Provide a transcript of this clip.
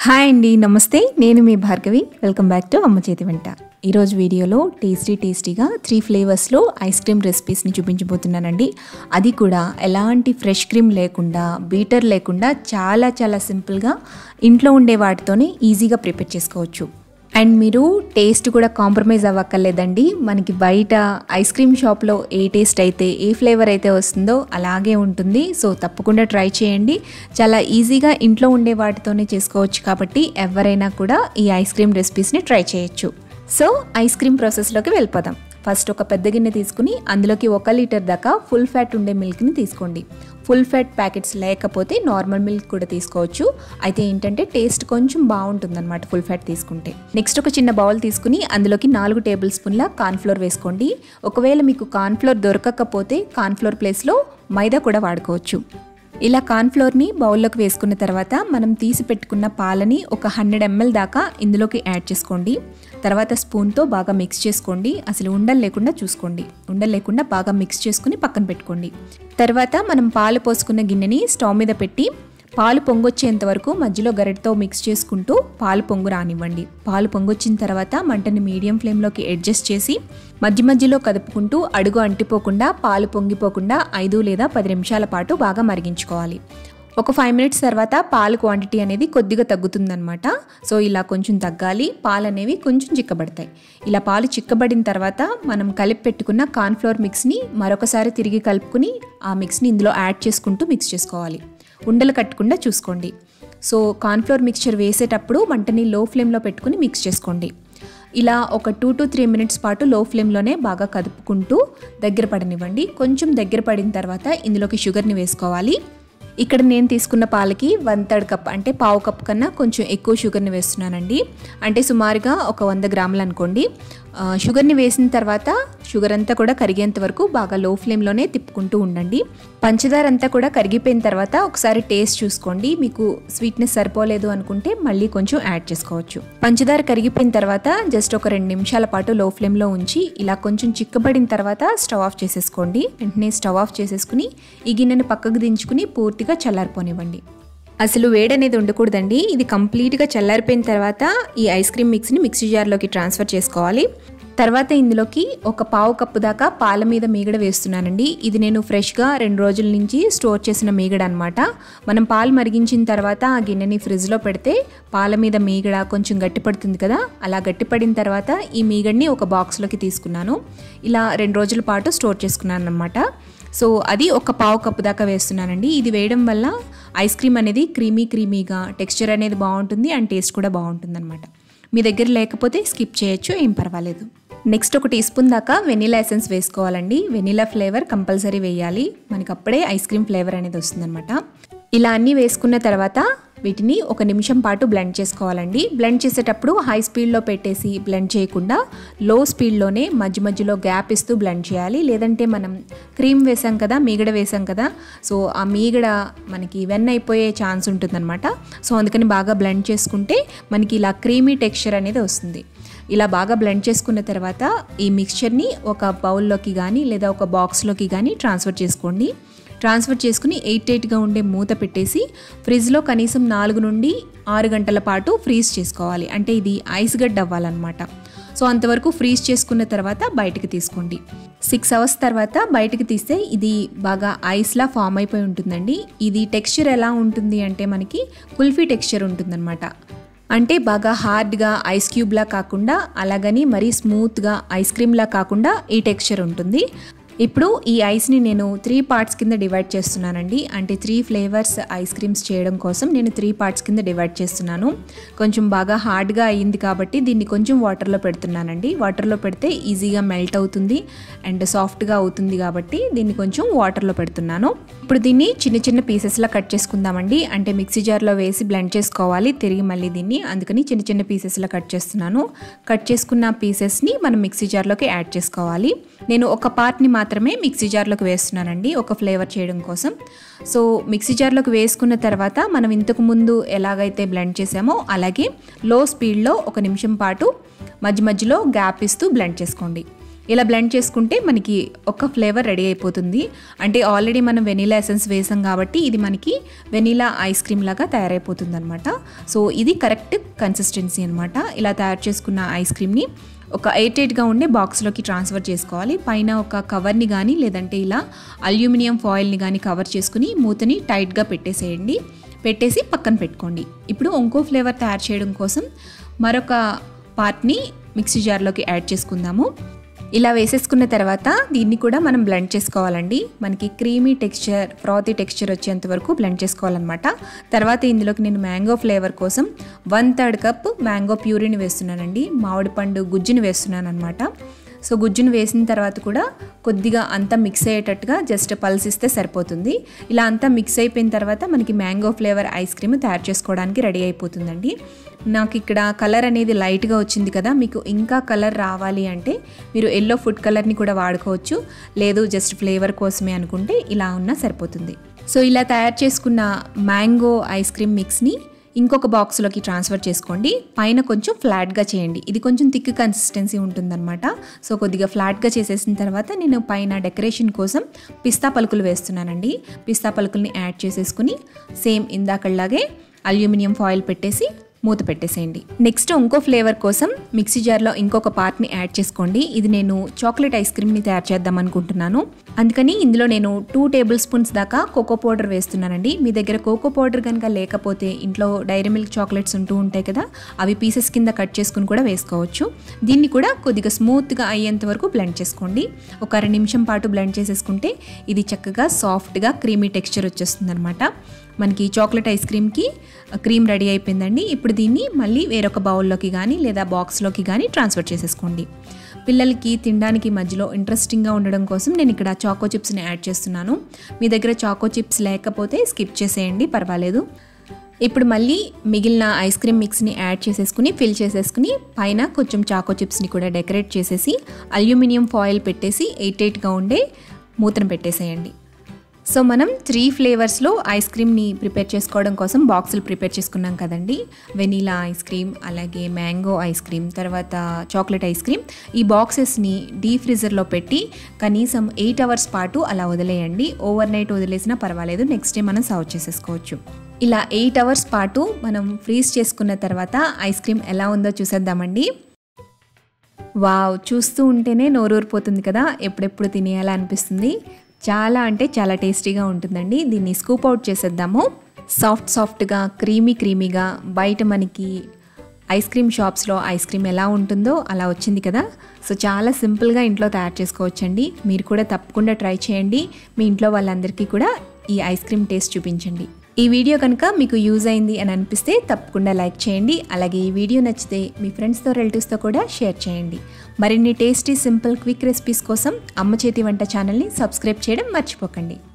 hi అండి నమస్తే నేను మీ భార్గవి వెల్కమ్ బ్యాక్ టు అమ్మ చేతి వెంట ఈరోజు వీడియోలో టేస్టీ టేస్టీగా త్రీ ఫ్లేవర్స్లో ఐస్ క్రీమ్ రెసిపీస్ని చూపించబోతున్నానండి అది కూడా ఎలాంటి ఫ్రెష్ క్రీమ్ లేకుండా బీటర్ లేకుండా చాలా చాలా సింపుల్గా ఇంట్లో ఉండే వాటితోనే ఈజీగా ప్రిపేర్ చేసుకోవచ్చు అండ్ మీరు టేస్ట్ కూడా కాంప్రమైజ్ అవ్వక్కర్లేదండి మనకి బయట ఐస్ క్రీమ్ షాప్లో ఏ టేస్ట్ అయితే ఏ ఫ్లేవర్ అయితే వస్తుందో అలాగే ఉంటుంది సో తప్పకుండా ట్రై చేయండి చాలా ఈజీగా ఇంట్లో ఉండే వాటితోనే చేసుకోవచ్చు కాబట్టి ఎవరైనా కూడా ఈ ఐస్ క్రీమ్ రెసిపీస్ని ట్రై చేయొచ్చు సో ఐస్ క్రీమ్ ప్రాసెస్లోకి వెళ్ళిపోదాం ఫస్ట్ ఒక పెద్ద గిన్నె తీసుకుని అందులోకి ఒక లీటర్ దాకా ఫుల్ ఫ్యాట్ ఉండే మిల్క్ని తీసుకోండి ఫుల్ ఫ్యాట్ ప్యాకెట్స్ లేకపోతే నార్మల్ మిల్క్ కూడా తీసుకోవచ్చు అయితే ఏంటంటే టేస్ట్ కొంచెం బాగుంటుంది అనమాట ఫుల్ ఫ్యాట్ తీసుకుంటే నెక్స్ట్ ఒక చిన్న బౌల్ తీసుకుని అందులోకి నాలుగు టేబుల్ స్పూన్ల కార్న్ఫ్లోర్ వేసుకోండి ఒకవేళ మీకు కార్న్ఫ్లోర్ దొరకకపోతే కార్న్ఫ్లోర్ ప్లేస్లో మైదా కూడా వాడుకోవచ్చు ఇలా కార్న్ఫ్లోర్ని బౌల్లోకి వేసుకున్న తర్వాత మనం తీసి పెట్టుకున్న పాలని ఒక హండ్రెడ్ ఎంఎల్ దాకా ఇందులోకి యాడ్ చేసుకోండి తర్వాత స్పూన్తో బాగా మిక్స్ చేసుకోండి అసలు ఉండలు లేకుండా చూసుకోండి ఉండలు లేకుండా బాగా మిక్స్ చేసుకుని పక్కన పెట్టుకోండి తర్వాత మనం పాలు పోసుకున్న గిన్నెని స్టవ్ మీద పెట్టి పాలు పొంగొచ్చేంత వరకు మధ్యలో గరిటతో మిక్స్ చేసుకుంటూ పాలు పొంగు రానివ్వండి పాలు పొంగొచ్చిన తర్వాత మంటని మీడియం ఫ్లేమ్లోకి అడ్జస్ట్ చేసి మధ్య మధ్యలో కదుపుకుంటూ అడుగు అంటిపోకుండా పాలు పొంగిపోకుండా ఐదు లేదా పది నిమిషాల పాటు బాగా మరిగించుకోవాలి ఒక ఫైవ్ మినిట్స్ తర్వాత పాలు క్వాంటిటీ అనేది కొద్దిగా తగ్గుతుందనమాట సో ఇలా కొంచెం తగ్గాలి పాలు అనేవి కొంచెం చిక్కబడతాయి ఇలా పాలు చిక్కబడిన తర్వాత మనం కలిపి పెట్టుకున్న కార్న్ఫ్లోర్ మిక్స్ని మరొకసారి తిరిగి కలుపుకుని ఆ మిక్స్ని ఇందులో యాడ్ చేసుకుంటూ మిక్స్ చేసుకోవాలి ఉండలు కట్టకుండా చూసుకోండి సో కార్న్ఫ్లోర్ మిక్చర్ వేసేటప్పుడు మంటని లో ఫ్లేమ్లో పెట్టుకుని మిక్స్ చేసుకోండి ఇలా ఒక టూ టు త్రీ మినిట్స్ పాటు లో ఫ్లేమ్లోనే బాగా కదుపుకుంటూ దగ్గర పడనివ్వండి కొంచెం దగ్గర పడిన తర్వాత ఇందులోకి షుగర్ని వేసుకోవాలి ఇక్కడ నేను తీసుకున్న పాలకి వన్ థర్డ్ కప్ అంటే పావు కప్ కన్నా కొంచెం ఎక్కువ షుగర్ని వేస్తున్నానండి అంటే సుమారుగా ఒక వంద గ్రాములు అనుకోండి షుగర్ని వేసిన తర్వాత షుగర్ అంతా కూడా కరిగేంత వరకు బాగా లో ఫ్లేమ్లోనే తిప్పుకుంటూ ఉండండి పంచదార అంతా కూడా కరిగిపోయిన తర్వాత ఒకసారి టేస్ట్ చూసుకోండి మీకు స్వీట్నెస్ సరిపోలేదు అనుకుంటే మళ్ళీ కొంచెం యాడ్ చేసుకోవచ్చు పంచదార కరిగిపోయిన తర్వాత జస్ట్ ఒక రెండు నిమిషాల పాటు లో ఫ్లేమ్లో ఉంచి ఇలా కొంచెం చిక్కబడిన తర్వాత స్టవ్ ఆఫ్ చేసేసుకోండి వెంటనే స్టవ్ ఆఫ్ చేసేసుకుని ఈ గిన్నెని పక్కకు దించుకుని పూర్తిగా చల్లారిపోనివ్వండి అసలు వేడనేది ఉండకూడదండి ఇది కంప్లీట్గా చల్లారిపోయిన తర్వాత ఈ ఐస్ క్రీమ్ మిక్స్ని మిక్సీ జార్లోకి ట్రాన్స్ఫర్ చేసుకోవాలి తర్వాత ఇందులోకి ఒక పావు కప్పు దాకా పాల మీద మీగడ వేస్తున్నానండి ఇది నేను ఫ్రెష్గా రెండు రోజుల నుంచి స్టోర్ చేసిన మీగడ అనమాట మనం పాలు మరిగించిన తర్వాత ఆ గిన్నెని ఫ్రిడ్జ్లో పెడితే పాల మీద మీగడ కొంచెం గట్టిపడుతుంది కదా అలా గట్టిపడిన తర్వాత ఈ మీగడని ఒక బాక్స్లోకి తీసుకున్నాను ఇలా రెండు రోజుల పాటు స్టోర్ చేసుకున్నాను అనమాట సో అది ఒక పావు కప్పు దాకా వేస్తున్నానండి ఇది వేయడం వల్ల ఐస్ క్రీమ్ అనేది క్రీమీ క్రీమీగా టెక్స్చర్ అనేది బాగుంటుంది అండ్ టేస్ట్ కూడా బాగుంటుంది అనమాట మీ దగ్గర లేకపోతే స్కిప్ చేయొచ్చు ఏం పర్వాలేదు నెక్స్ట్ ఒక టీ స్పూన్ దాకా వెనీలా ఎసెన్స్ వేసుకోవాలండి వెనీలా ఫ్లేవర్ కంపల్సరీ వేయాలి మనకి అప్పుడే ఐస్ క్రీమ్ ఫ్లేవర్ అనేది వస్తుందన్నమాట ఇలా అన్నీ వేసుకున్న తర్వాత వీటిని ఒక నిమిషం పాటు బ్లెండ్ చేసుకోవాలండి బ్లెండ్ చేసేటప్పుడు హై స్పీడ్లో పెట్టేసి బ్లెండ్ చేయకుండా లో స్పీడ్లోనే మధ్య మధ్యలో గ్యాప్ ఇస్తూ బ్లెండ్ చేయాలి లేదంటే మనం క్రీమ్ వేసాం కదా మీగడ వేసాం కదా సో ఆ మీగడ మనకి వెన్న అయిపోయే ఛాన్స్ ఉంటుందన్నమాట సో అందుకని బాగా బ్లెండ్ చేసుకుంటే మనకి ఇలా క్రీమీ టెక్స్చర్ అనేది వస్తుంది ఇలా బాగా బ్లెండ్ చేసుకున్న తర్వాత ఈ మిక్స్చర్ని ఒక బౌల్లోకి కానీ లేదా ఒక బాక్స్లోకి కానీ ట్రాన్స్ఫర్ చేసుకోండి ట్రాన్స్ఫర్ చేసుకుని ఎయిట్ ఎయిట్గా ఉండే మూత పెట్టేసి ఫ్రిడ్జ్లో కనీసం నాలుగు నుండి ఆరు గంటల పాటు ఫ్రీజ్ చేసుకోవాలి అంటే ఇది ఐస్ గడ్డ అవ్వాలన్నమాట సో అంతవరకు ఫ్రీజ్ చేసుకున్న తర్వాత బయటకు తీసుకోండి సిక్స్ అవర్స్ తర్వాత బయటకు తీస్తే ఇది బాగా ఐస్లా ఫామ్ అయిపోయి ఉంటుందండి ఇది టెక్స్చర్ ఎలా ఉంటుంది అంటే మనకి కుల్ఫీ టెక్స్చర్ ఉంటుందన్నమాట అంటే బాగా హార్డ్గా ఐస్ క్యూబ్లా కాకుండా అలాగని మరీ స్మూత్గా ఐస్ క్రీమ్లా కాకుండా ఈ టెక్స్చర్ ఉంటుంది ఇప్పుడు ఈ ఐస్ని నేను త్రీ పార్ట్స్ కింద డివైడ్ చేస్తున్నానండి అంటే త్రీ ఫ్లేవర్స్ ఐస్ క్రీమ్స్ చేయడం కోసం నేను త్రీ పార్ట్స్ కింద డివైడ్ చేస్తున్నాను కొంచెం బాగా హార్డ్గా అయ్యింది కాబట్టి దీన్ని కొంచెం వాటర్లో పెడుతున్నానండి వాటర్లో పెడితే ఈజీగా మెల్ట్ అవుతుంది అండ్ సాఫ్ట్గా అవుతుంది కాబట్టి దీన్ని కొంచెం వాటర్లో పెడుతున్నాను ఇప్పుడు దీన్ని చిన్న చిన్న పీసెస్లా కట్ చేసుకుందామండి అంటే మిక్సీ జార్లో వేసి బ్లెండ్ చేసుకోవాలి తిరిగి మళ్ళీ దీన్ని అందుకని చిన్న చిన్న పీసెస్లా కట్ చేస్తున్నాను కట్ చేసుకున్న పీసెస్ని మనం మిక్సీ జార్లోకి యాడ్ చేసుకోవాలి నేను ఒక పార్ట్ని మాత్రమే మిక్సీ జార్లోకి వేస్తున్నానండి ఒక ఫ్లేవర్ చేయడం కోసం సో మిక్సీ జార్లోకి వేసుకున్న తర్వాత మనం ఇంతకు ముందు ఎలాగైతే బ్లెండ్ చేసామో అలాగే లో స్పీడ్లో ఒక నిమిషం పాటు మధ్య మధ్యలో గ్యాప్ ఇస్తూ బ్లెండ్ చేసుకోండి ఇలా బ్లెండ్ చేసుకుంటే మనకి ఒక ఫ్లేవర్ రెడీ అయిపోతుంది అంటే ఆల్రెడీ మనం వెనీలా ఎసెన్స్ వేసాం కాబట్టి ఇది మనకి వెనీలా ఐస్ క్రీమ్ లాగా తయారైపోతుంది అనమాట సో ఇది కరెక్ట్ కన్సిస్టెన్సీ అనమాట ఇలా తయారు చేసుకున్న ఐస్ క్రీమ్ని ఒక ఎయిట్ ఎయిట్గా ఉండే బాక్స్లోకి ట్రాన్స్ఫర్ చేసుకోవాలి పైన ఒక కవర్ని కానీ లేదంటే ఇలా అల్యూమినియం ఫాయిల్ని కానీ కవర్ చేసుకుని మూతని టైట్గా పెట్టేసేయండి పెట్టేసి పక్కన పెట్టుకోండి ఇప్పుడు ఇంకో ఫ్లేవర్ తయారు చేయడం కోసం మరొక పార్ట్ని మిక్సీ జార్లోకి యాడ్ చేసుకుందాము ఇలా వేసేసుకున్న తర్వాత దీన్ని కూడా మనం బ్లెండ్ చేసుకోవాలండి మనకి క్రీమీ టెక్స్చర్ ఫ్రాతీ టెక్స్చర్ వచ్చేంత వరకు బ్లెండ్ చేసుకోవాలన్నమాట తర్వాత ఇందులోకి నేను మ్యాంగో ఫ్లేవర్ కోసం వన్ థర్డ్ కప్ మ్యాంగో ప్యూరీని వేస్తున్నానండి మామిడి పండు గుజ్జుని వేస్తున్నాను అనమాట సో గుజ్జును వేసిన తర్వాత కూడా కొద్దిగా అంతా మిక్స్ అయ్యేటట్టుగా జస్ట్ పల్స్ ఇస్తే సరిపోతుంది ఇలా అంతా మిక్స్ అయిపోయిన తర్వాత మనకి మ్యాంగో ఫ్లేవర్ ఐస్ క్రీమ్ తయారు చేసుకోవడానికి రెడీ అయిపోతుందండి నాకు ఇక్కడ కలర్ అనేది లైట్గా వచ్చింది కదా మీకు ఇంకా కలర్ రావాలి అంటే మీరు ఎల్లో ఫుడ్ కలర్ని కూడా వాడుకోవచ్చు లేదు జస్ట్ ఫ్లేవర్ కోసమే అనుకుంటే ఇలా ఉన్నా సరిపోతుంది సో ఇలా తయారు చేసుకున్న మ్యాంగో ఐస్ క్రీమ్ మిక్స్ని ఇంకొక బాక్స్లోకి ట్రాన్స్ఫర్ చేసుకోండి పైన కొంచెం ఫ్లాట్గా చేయండి ఇది కొంచెం థిక్ కన్సిస్టెన్సీ ఉంటుందన్నమాట సో కొద్దిగా ఫ్లాట్గా చేసేసిన తర్వాత నేను పైన డెకరేషన్ కోసం పిస్తా పలుకులు వేస్తున్నానండి పిస్తా పలుకుల్ని యాడ్ చేసేసుకుని సేమ్ ఇందాకలాగే అల్యూమినియం ఫాయిల్ పెట్టేసి మూత పెట్టేసేయండి నెక్స్ట్ ఇంకో ఫ్లేవర్ కోసం మిక్సీ జార్లో ఇంకొక పార్ట్ని యాడ్ చేసుకోండి ఇది నేను చాక్లెట్ ఐస్ క్రీమ్ని తయారు చేద్దాం అనుకుంటున్నాను అందుకని ఇందులో నేను టూ టేబుల్ స్పూన్స్ దాకా కోకో పౌడర్ వేస్తున్నానండి మీ దగ్గర కోకో పౌడర్ కనుక లేకపోతే ఇంట్లో డైరీ మిల్క్ చాక్లెట్స్ ఉంటూ ఉంటాయి కదా అవి పీసెస్ కింద కట్ చేసుకుని కూడా వేసుకోవచ్చు దీన్ని కూడా కొద్దిగా స్మూత్గా అయ్యేంత వరకు బ్లెండ్ చేసుకోండి ఒక అర నిమిషం పాటు బ్లెండ్ చేసేసుకుంటే ఇది చక్కగా సాఫ్ట్గా క్రీమీ టెక్స్చర్ వచ్చేస్తుంది అనమాట మనకి చాక్లెట్ ఐస్ క్రీమ్కి క్రీమ్ రెడీ అయిపోయిందండి ఇప్పుడు దీన్ని మళ్ళీ వేరొక బౌల్లోకి కానీ లేదా బాక్స్లోకి కానీ ట్రాన్స్ఫర్ చేసేసుకోండి పిల్లలకి తినడానికి మధ్యలో ఇంట్రెస్టింగ్గా ఉండడం కోసం నేను ఇక్కడ చాకో చిప్స్ని యాడ్ చేస్తున్నాను మీ దగ్గర చాకో చిప్స్ లేకపోతే స్కిప్ చేసేయండి పర్వాలేదు ఇప్పుడు మళ్ళీ మిగిలిన ఐస్ క్రీమ్ మిక్స్ని యాడ్ చేసేసుకుని ఫిల్ చేసేసుకుని పైన కొంచెం చాకో చిప్స్ని కూడా డెకరేట్ చేసేసి అల్యూమినియం ఫాయిల్ పెట్టేసి ఎయిట్ ఎయిట్గా ఉండే మూతను పెట్టేసేయండి సో మనం త్రీ ఫ్లేవర్స్లో ఐస్ క్రీమ్ని ప్రిపేర్ చేసుకోవడం కోసం బాక్సులు ప్రిపేర్ చేసుకున్నాం కదండి వెనీలా ఐస్ క్రీమ్ అలాగే మ్యాంగో ఐస్ క్రీమ్ తర్వాత చాక్లెట్ ఐస్ క్రీమ్ ఈ బాక్సెస్ని డీ ఫ్రీజర్లో పెట్టి కనీసం ఎయిట్ అవర్స్ పాటు అలా వదిలేయండి ఓవర్ నైట్ వదిలేసినా పర్వాలేదు నెక్స్ట్ డే మనం సర్వ్ చేసేసుకోవచ్చు ఇలా ఎయిట్ అవర్స్ పాటు మనం ఫ్రీజ్ చేసుకున్న తర్వాత ఐస్ క్రీమ్ ఎలా ఉందో చూసేద్దామండి వావ్ చూస్తూ ఉంటేనే నోరూరిపోతుంది కదా ఎప్పుడెప్పుడు తినేయాలా అనిపిస్తుంది చాలా అంటే చాలా టేస్టీగా ఉంటుందండి దీన్ని స్కూప్ అవుట్ చేసేద్దాము సాఫ్ట్ సాఫ్ట్గా క్రీమీ క్రీమీగా బయట మనకి ఐస్ క్రీమ్ షాప్స్లో ఐస్ క్రీమ్ ఎలా ఉంటుందో అలా వచ్చింది కదా సో చాలా సింపుల్గా ఇంట్లో తయారు చేసుకోవచ్చండి మీరు కూడా తప్పకుండా ట్రై చేయండి మీ ఇంట్లో వాళ్ళందరికీ కూడా ఈ ఐస్ క్రీమ్ టేస్ట్ చూపించండి ఈ వీడియో కనుక మీకు యూజ్ అయింది అని అనిపిస్తే తప్పకుండా లైక్ చేయండి అలాగే ఈ వీడియో నచ్చితే మీ ఫ్రెండ్స్తో రిలేటివ్స్తో కూడా షేర్ చేయండి మరిన్ని టేస్టీ సింపుల్ క్విక్ రెసిపీస్ కోసం అమ్మ చేతి వంట ఛానల్ని సబ్స్క్రైబ్ చేయడం మర్చిపోకండి